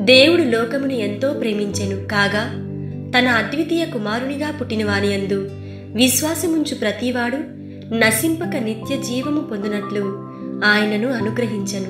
దేవుడు లోకమును ఎంతో ప్రేమించెను కాగా తన అద్వితీయ కుమారునిగా పుట్టినవాని యందు విశ్వాసముంచు ప్రతివాడు నశింపక నిత్య జీవము పొందునట్లు ఆయనను అనుగ్రహించెను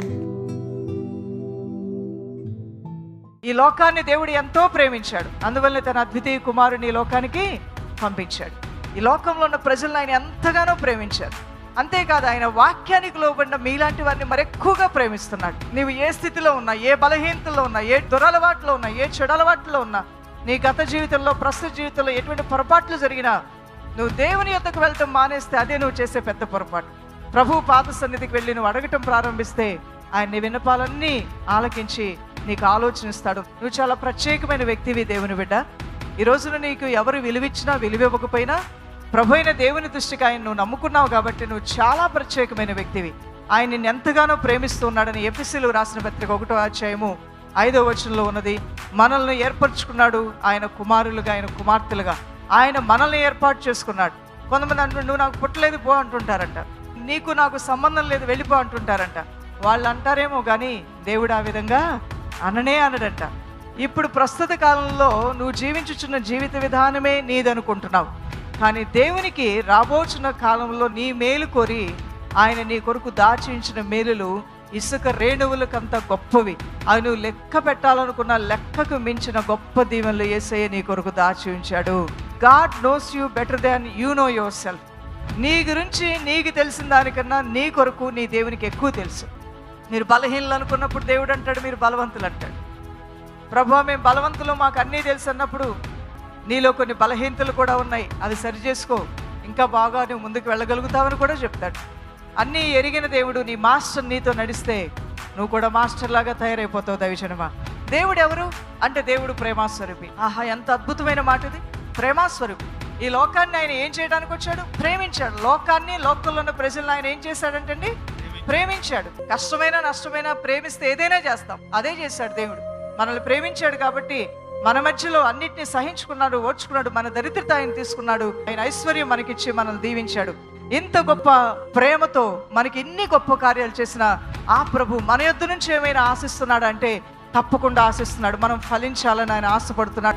ఈ లోకాన్ని దేవుడు ఎంతో ప్రేమించాడు అందువల్ల తన అద్వితీయ కుమారుని ఈ లోకానికి పంపించాడు ఈ లోకంలో ఉన్న ప్రజలను ఆయన ఎంతగానో ప్రేమించారు అంతేకాదు ఆయన వాక్యానికి లోబడిన మీలాంటి వారిని మరెక్కువగా ప్రేమిస్తున్నాడు నీవు ఏ స్థితిలో ఉన్నా ఏ బలహీనతలో ఉన్నా ఏ దురలవాట్లో ఉన్నా ఏ చెడలవాట్లో ఉన్నా నీ గత జీవితంలో ప్రస్తుత జీవితంలో ఎటువంటి పొరపాట్లు జరిగినా నువ్వు దేవుని యొద్దకు వెళ్తాం మానేస్తే అదే నువ్వు చేసే పెద్ద పొరపాటు ప్రభు పాద సన్నిధికి వెళ్ళి నువ్వు అడగటం ప్రారంభిస్తే ఆయన నీ విన్నపాలన్నీ ఆలకించి నీకు ఆలోచనిస్తాడు నువ్వు చాలా ప్రత్యేకమైన వ్యక్తివి దేవుని బిడ్డ ఈ రోజున నీకు ఎవరు విలువిచ్చినా విలువివ్వకపోయినా ప్రభు అయిన దేవుని దృష్టికి ఆయన నువ్వు నమ్ముకున్నావు కాబట్టి నువ్వు చాలా ప్రత్యేకమైన వ్యక్తివి ఆయన నిన్ను ఎంతగానో ప్రేమిస్తూ ఉన్నాడని ఎఫ్ఎస్సీలు రాసిన పత్రిక ఒకటో అధ్యాయము ఐదో వచనంలో ఉన్నది మనల్ని ఏర్పరచుకున్నాడు ఆయన కుమారులుగా ఆయన కుమార్తెలుగా ఆయన మనల్ని ఏర్పాటు చేసుకున్నాడు కొంతమంది అంటుంటారు నువ్వు నాకు పుట్టలేదు పో అంటుంటారంట నీకు నాకు సంబంధం లేదు వెళ్ళిపో అంటుంటారంట వాళ్ళు అంటారేమో కానీ దేవుడు ఆ విధంగా అననే అనడంట ఇప్పుడు ప్రస్తుత కాలంలో నువ్వు జీవించుచున్న జీవిత విధానమే నీదనుకుంటున్నావు కానీ దేవునికి రాబోచున్న కాలంలో నీ మేలు కోరి ఆయన నీ కొరకు దాచించిన మేలులు ఇసుక రేణువులకంత గొప్పవి అవి నువ్వు లెక్క పెట్టాలనుకున్న లెక్కకు మించిన గొప్ప దీవెనలు ఏసయ్య నీ కొరకు దాచి ఉంచాడు God knows you better than you know yourself నీ గురించి నీకు తెలిసిన దానికన్నా నీ కొరకు నీ దేవునికి ఎక్కువ తెలుసు మీరు బలహీనలు అనుకున్నప్పుడు దేవుడు అంటాడు మీరు బలవంతులు అంటాడు ప్రభా మేము బలవంతులు మాకు అన్నీ తెలుసు అన్నప్పుడు నీలో కొన్ని బలహీనతలు కూడా ఉన్నాయి అది సరి చేసుకో ఇంకా బాగా నువ్వు ముందుకు వెళ్ళగలుగుతావని కూడా చెప్తాడు అన్నీ ఎరిగిన దేవుడు నీ మాస్టర్ నీతో నడిస్తే నువ్వు కూడా మాస్టర్ లాగా తయారైపోతావు దవిజనమా దేవుడు ఎవరు అంటే దేవుడు ప్రేమాస్వరూపి ఆహా ఎంత అద్భుతమైన మాట ఇది ప్రేమాస్వరూపి ఈ లోకాన్ని ఆయన ఏం చేయడానికి వచ్చాడు ప్రేమించాడు లోకాన్ని లోకంలో ఉన్న ప్రజలను ఆయన ఏం చేశాడంటండి ప్రేమించాడు కష్టమైన నష్టమైన ప్రేమిస్తే ఏదైనా చేస్తాం అదే చేశాడు దేవుడు మనల్ని ప్రేమించాడు కాబట్టి మన మధ్యలో అన్నిటిని సహించుకున్నాడు ఓర్చుకున్నాడు మన దరిద్రత ఆయన తీసుకున్నాడు ఆయన ఐశ్వర్యం మనకిచ్చి మనల్ని దీవించాడు ఇంత గొప్ప ప్రేమతో మనకి ఇన్ని గొప్ప కార్యాలు చేసిన ఆ ప్రభు మన యొద్ద నుంచి ఏమైనా ఆశిస్తున్నాడు అంటే తప్పకుండా ఆశిస్తున్నాడు మనం ఫలించాలని ఆయన ఆశపడుతున్నాడు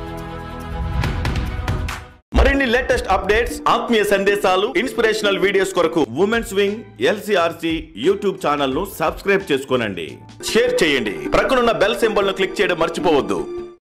మరిన్ని లేటెస్ట్ అప్డేట్స్ ఆత్మీయ సందేశాలు ఇన్స్పిరేషనల్ వీడియోస్ కొరకు women's wing LCRC YouTube channel ను సబ్స్క్రైబ్ చేసుకోనండి షేర్ చేయండి ప్రక్కనున్న బెల్ సింబల్ ను క్లిక్ చేయడం మర్చిపోవద్దు